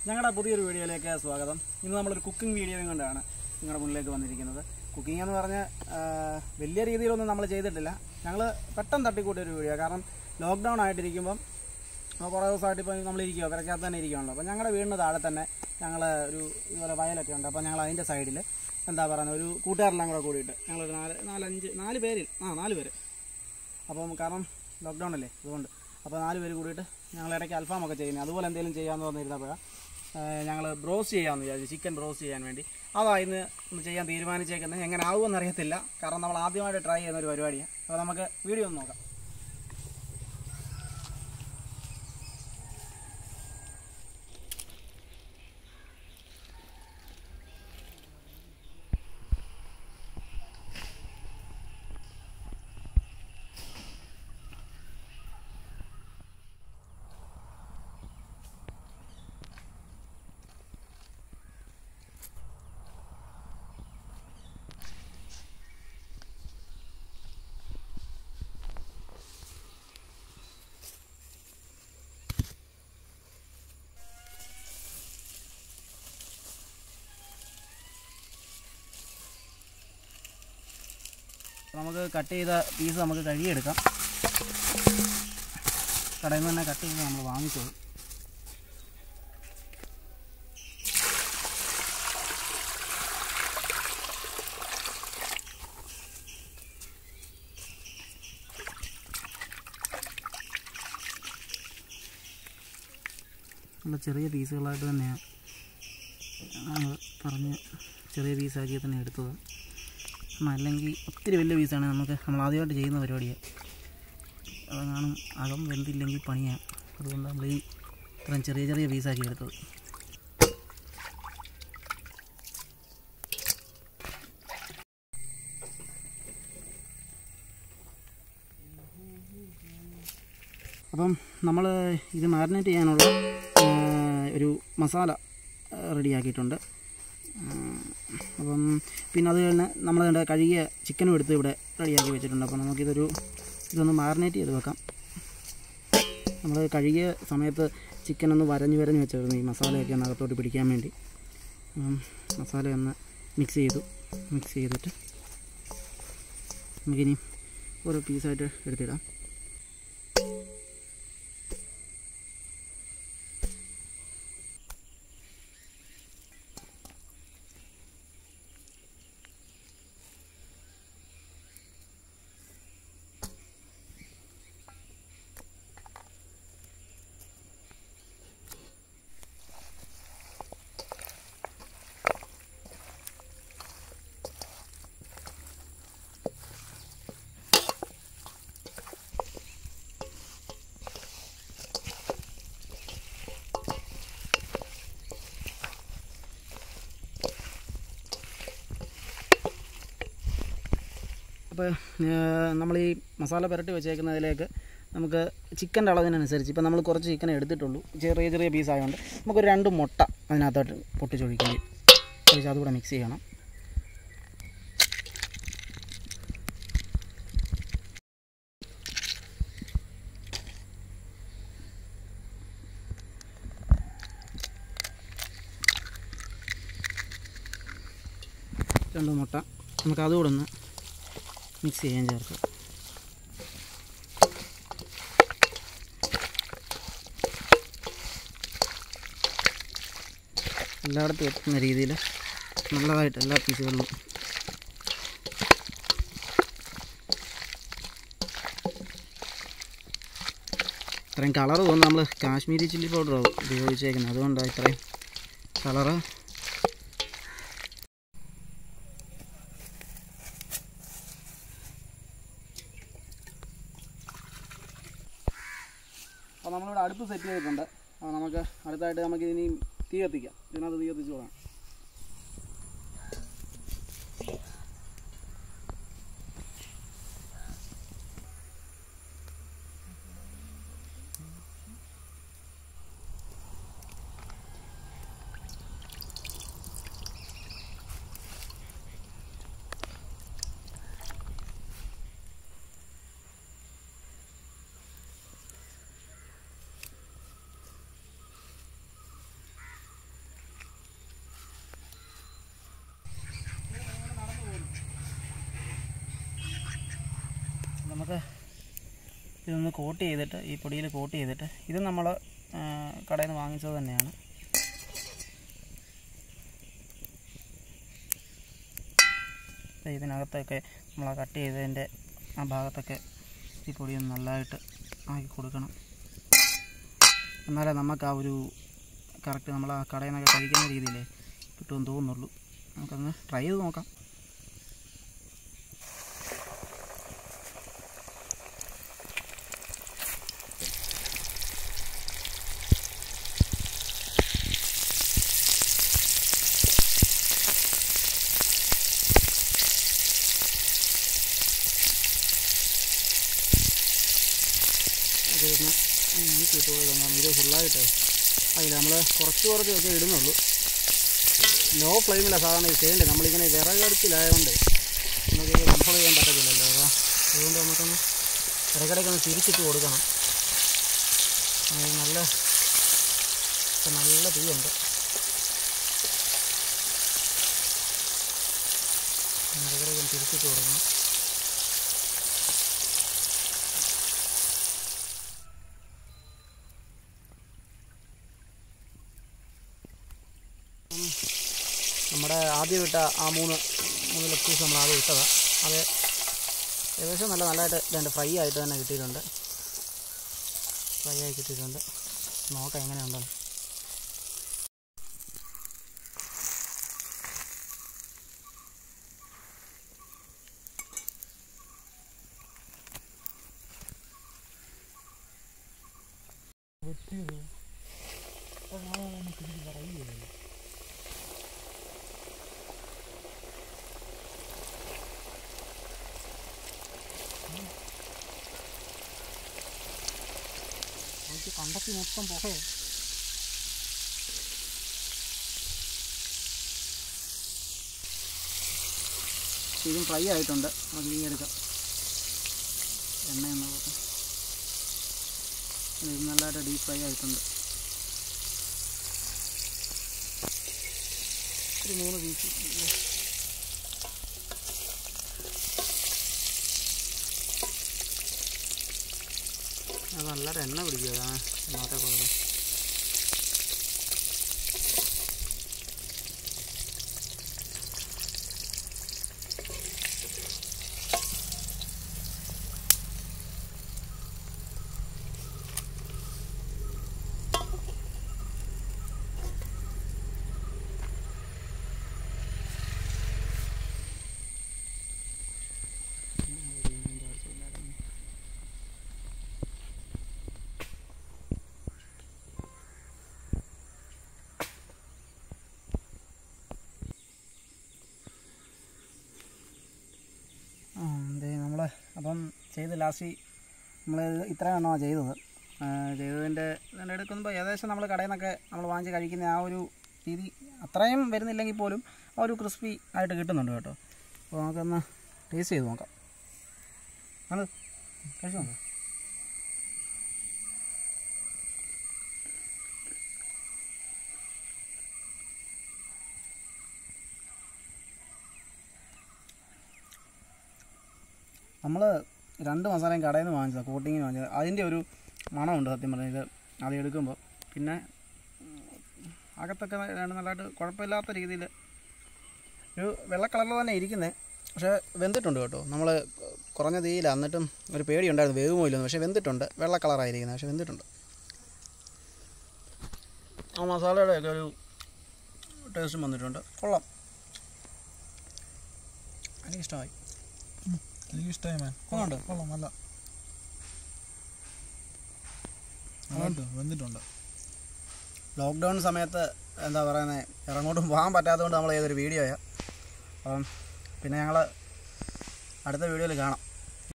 ഞങ്ങളുടെ പുതിയൊരു വീഡിയോയിലേക്ക് സ്വാഗതം ഇന്ന് നമ്മളൊരു കുക്കിംഗ് വീഡിയോയും കൊണ്ടാണ് നിങ്ങളുടെ മുന്നിലേക്ക് വന്നിരിക്കുന്നത് കുക്കിംഗ് എന്ന് പറഞ്ഞാൽ ആ, വലിയ രീതിയിലൊന്നും നമ്മൾ ചെയ്തിട്ടില്ല ഞങ്ങൾ പെട്ടെന്ന് തട്ടിക്കൂട്ടിയ ഒരു വീഡിയോ കാരണം ലോക്ക്ഡൗൺ ആയിട്ടിരിക്കുമ്പം അപ്പോൾ കുറേ ദിവസമായിട്ട് ഇപ്പോൾ നമ്മൾ ഇരിക്കുക പെരക്കകത്ത് തന്നെ ഇരിക്കുകയാണല്ലോ അപ്പോൾ ഞങ്ങളുടെ വീടിന് താഴെ തന്നെ ഞങ്ങൾ ഒരു ഇതുപോലെ വയലൊക്കെ ഉണ്ട് അപ്പോൾ ഞങ്ങൾ അതിൻ്റെ സൈഡിൽ എന്താ പറയുന്നത് ഒരു കൂട്ടുകാരെല്ലാം കൂടെ കൂടിയിട്ട് ഞങ്ങളൊരു നാല് നാലഞ്ച് നാല് പേരിൽ ആ നാല് പേര് അപ്പം കാരണം ലോക്ക്ഡൗൺ അല്ലേ അതുകൊണ്ട് അപ്പോൾ നാല് പേര് കൂടിയിട്ട് ഞങ്ങൾ ഇടയ്ക്ക് അൽഫാമൊക്കെ ചെയ്യുന്നത് അതുപോലെ എന്തെങ്കിലും ചെയ്യാമെന്ന് പറഞ്ഞിരുന്നപ്പോഴാണ് ഞങ്ങൾ ബ്രോസ്റ്റ് ചെയ്യാമെന്ന് വിചാരിച്ചു ചിക്കൻ ബ്രോസ്റ്റ് ചെയ്യാൻ വേണ്ടി അതാ ഇന്ന് ഒന്ന് ചെയ്യാൻ തീരുമാനിച്ചേക്കുന്നത് എങ്ങനെ ആവുമെന്ന് അറിയത്തില്ല കാരണം നമ്മൾ ആദ്യമായിട്ട് ട്രൈ ചെയ്യുന്ന ഒരു പരിപാടിയാണ് അപ്പോൾ നമുക്ക് വീഡിയോ ഒന്ന് നോക്കാം അപ്പോൾ നമുക്ക് കട്ട് ചെയ്ത പീസ് നമുക്ക് കഴുകിയെടുക്കാം കടയിൽ നിന്ന് തന്നെ കട്ട് ചെയ്ത് നമ്മൾ വാങ്ങിച്ചോളൂ നല്ല ചെറിയ പീസുകളായിട്ട് തന്നെയാണ് ഞങ്ങൾ പറഞ്ഞ് ചെറിയ പീസാക്കി തന്നെ എടുത്തത് കാരണം അല്ലെങ്കിൽ ഒത്തിരി വലിയ പീസാണ് നമുക്ക് നമ്മൾ ആദ്യമായിട്ട് ചെയ്യുന്ന പരിപാടിയാണ് അതെങ്ങാനും അകം വെന്തില്ലെങ്കിൽ പണിയാണ് അതുകൊണ്ട് നമ്മൾ ഈ ഇത്രയും ചെറിയ ചെറിയ പീസാക്കി എടുത്തത് അപ്പം നമ്മൾ ഇത് മാരിനേറ്റ് ചെയ്യാനുള്ള ആ, ഒരു മസാല റെഡിയാക്കിയിട്ടുണ്ട് അപ്പം പിന്നെ അത് കഴിഞ്ഞ് നമ്മൾ ഇതിൻ്റെ കഴുകിയ ചിക്കനും എടുത്ത് ഇവിടെ റെഡിയാക്കി വെച്ചിട്ടുണ്ട് അപ്പോൾ നമുക്കിതൊരു ഇതൊന്ന് മാറിനേറ്റ് ചെയ്ത് വെക്കാം നമ്മൾ കഴുകിയ സമയത്ത് ചിക്കൻ ഒന്ന് വരഞ്ഞ് വരഞ്ഞ് വെച്ചായിരുന്നു ഈ മസാലയൊക്കെ ഒന്ന് അകത്തോട്ട് പിടിക്കാൻ വേണ്ടി അപ്പം മസാല ഒന്ന് മിക്സ് ചെയ്തു മിക്സ് ചെയ്തിട്ട് നമുക്കിനി ഓരോ പീസായിട്ട് എടുത്തിടാം അപ്പോൾ നമ്മൾ ഈ മസാല പുരട്ടി വെച്ചേക്കുന്നതിലേക്ക് നമുക്ക് ചിക്കൻ്റെ അളവിനനുസരിച്ച് ഇപ്പോൾ നമ്മൾ കുറച്ച് ചിക്കൻ എടുത്തിട്ടുള്ളൂ ചെറിയ ചെറിയ പീസ് ആയതുകൊണ്ട് നമുക്കൊരു രണ്ട് മുട്ട അതിനകത്തോട്ട് പൊട്ടിച്ചൊഴിക്കുകയും ഒഴിച്ച് അതുകൂടെ മിക്സ് ചെയ്യണം രണ്ട് മുട്ട നമുക്ക് അതുകൂടെ ഒന്ന് മിക്സ് ചെയ്യാൻ ചേർക്കാം എല്ലായിടത്തും എത്തുന്ന രീതിയിൽ നല്ലതായിട്ട് എല്ലാ പീസുകളിലും ഇത്രയും കളർ തോന്നുന്നു നമ്മൾ കാശ്മീരി ചില്ലി പൗഡർ ഉപയോഗിച്ചേക്കുന്നത് അതുകൊണ്ടാണ് ഇത്രയും കളറ് അപ്പോൾ നമ്മളിവിടെ അടുപ്പ് സെറ്റ് ചെയ്തിട്ടുണ്ട് അപ്പോൾ നമുക്ക് അടുത്തായിട്ട് നമുക്ക് ഇനി തീ കത്തിക്കാം ഇതിനകത്ത് തീ കത്തിച്ച് പോകാം ഇതൊന്ന് കോട്ട് ചെയ്തിട്ട് ഈ പൊടിയിൽ കോട്ട് ചെയ്തിട്ട് ഇത് നമ്മൾ കടയിൽ നിന്ന് വാങ്ങിച്ചത് തന്നെയാണ് ദേ ഇതിനകത്തൊക്കെ നമ്മൾ കട്ട് ചെയ്തതിൻ്റെ ആ ഭാഗത്തൊക്കെ ഈ പൊടി ഒന്ന് നല്ലതായിട്ട് ആക്കി കൊടുക്കണം എന്നാലേ നമുക്ക് ആ ഒരു കറക്റ്റ് നമ്മൾ ആ കടയിൽ നിന്നൊക്കെ കഴിക്കുന്ന രീതിയിലേ കിട്ടുമെന്ന് തോന്നുന്നുള്ളൂ നമുക്കൊന്ന് ട്രൈ ചെയ്ത് നോക്കാം അത് ഒന്ന് നീക്കി ഇട്ട് കൊടുക്കണം ഇത് ഫുള്ളായിട്ട് അതില്ല നമ്മൾ കുറച്ച് കുറച്ചൊക്കെ ഇടുന്നുള്ളൂ ലോ ഫ്ലെയിമിലാണ് സാധാരണ ഇത് ചെയ്യേണ്ടത് നമ്മളിങ്ങനെ വിറകടുപ്പിലായതുകൊണ്ട് നമുക്ക് ഇത് കൺട്രോൾ ചെയ്യാൻ പറ്റത്തില്ലല്ലോ അപ്പോൾ അതുകൊണ്ട് നമുക്കൊന്ന് ഇടയ്ക്കിടയ്ക്ക് ഒന്ന് തിരിച്ചിട്ട് കൊടുക്കണം അത് നല്ല ഇപ്പം നല്ല തീയുണ്ട് ഇടയ്ക്കിടയ്ക്ക് ഒന്ന് തിരിച്ചിട്ട് കൊടുക്കണം നമ്മുടെ ആദ്യം ഇട്ട ആ മൂന്ന് മൂന്ന് ലെഗ് പീസ് നമ്മൾ ആദ്യം ഇട്ടതാണ് അത് ഏകദേശം നല്ല നല്ലതായിട്ട് ഇതുണ്ട് ഫ്രൈ ആയിട്ട് തന്നെ കിട്ടിയിട്ടുണ്ട് ഫ്രൈ ആയി കിട്ടിയിട്ടുണ്ട് നോക്കാം എങ്ങനെയുണ്ടെന്ന് നമുക്ക് കണ്ടത്തി മൊത്തം പുകയോ ഇതും ഫ്രൈ ആയിട്ടുണ്ട് നമുക്ക് ഇങ്ങനെ എടുക്കാം എണ്ണ എന്നത് ഇത് നല്ലതായിട്ട് ഡീപ്പ് ഫ്രൈ ആയിട്ടുണ്ട് ഒരു മൂന്ന് പീസ് അത് നല്ലൊരു എണ്ണ പിടിക്കുക അതാണ് ഒന്നാമത്തെ കുഴപ്പം ആ അതെ നമ്മൾ അപ്പം ചെയ്ത് ലാസ്റ്റ് നമ്മൾ ഇത്ര എണ്ണമാണ് ചെയ്തത് ആ, ചെയ്തതിൻ്റെ ഇതിൻ്റെ എടുക്കുമ്പോൾ ഏകദേശം നമ്മൾ കടയിൽ നിന്നൊക്കെ നമ്മൾ വാങ്ങിച്ച് കഴിക്കുന്ന ആ ഒരു രീതി അത്രയും വരുന്നില്ലെങ്കിൽ പോലും ആ ഒരു ക്രിസ്പി ആയിട്ട് കിട്ടുന്നുണ്ട് കേട്ടോ അപ്പോൾ നമുക്കൊന്ന് ടേസ്റ്റ് ചെയ്ത് നോക്കാം അത് കഴിച്ചു നോക്കാം നമ്മൾ രണ്ട് മസാലയും കടയിൽ നിന്ന് വാങ്ങിച്ചതാണ് കോട്ടിങ്ങിന് വാങ്ങിച്ചത് അതിൻ്റെ ഒരു മണമുണ്ട് സത്യം പറഞ്ഞാൽ ഇത് അത് എടുക്കുമ്പോൾ പിന്നെ ഉം, അകത്തൊക്കെ രണ്ട് നല്ലതായിട്ട് കുഴപ്പമില്ലാത്ത രീതിയിൽ ഒരു വെള്ള കളറിൽ തന്നെ ഇരിക്കുന്നത് പക്ഷേ വെന്തിട്ടുണ്ട് കേട്ടോ നമ്മൾ കുറഞ്ഞ തീയില എന്നിട്ടും ഒരു പേടിയുണ്ടായിരുന്നു വേവുമോ ഇല്ലെന്ന് പക്ഷേ വെന്തിട്ടുണ്ട് വെള്ള കളറായിരിക്കുന്നത് പക്ഷേ വെന്തിട്ടുണ്ട് ആ മസാലയുടെ ഒക്കെ ഒരു ടേസ്റ്റും വന്നിട്ടുണ്ട് കൊള്ളാം എനിക്കിഷ്ടമായി എനിക്ക് ഇഷ്ടമായി മാൻ കൊള്ളാം കൊള്ളാം നല്ല നന്നായിട്ട് വെന്തിട്ടുണ്ട് ലോക്ക്ഡൗൺ സമയത്ത് എന്താ പറയുന്നത് ഇറങ്ങോട്ടും പോകാൻ പറ്റാത്തതുകൊണ്ട് നമ്മൾ ചെയ്തൊരു വീഡിയോയാണ് അപ്പം പിന്നെ ഞങ്ങൾ അടുത്ത വീഡിയോയിൽ കാണാം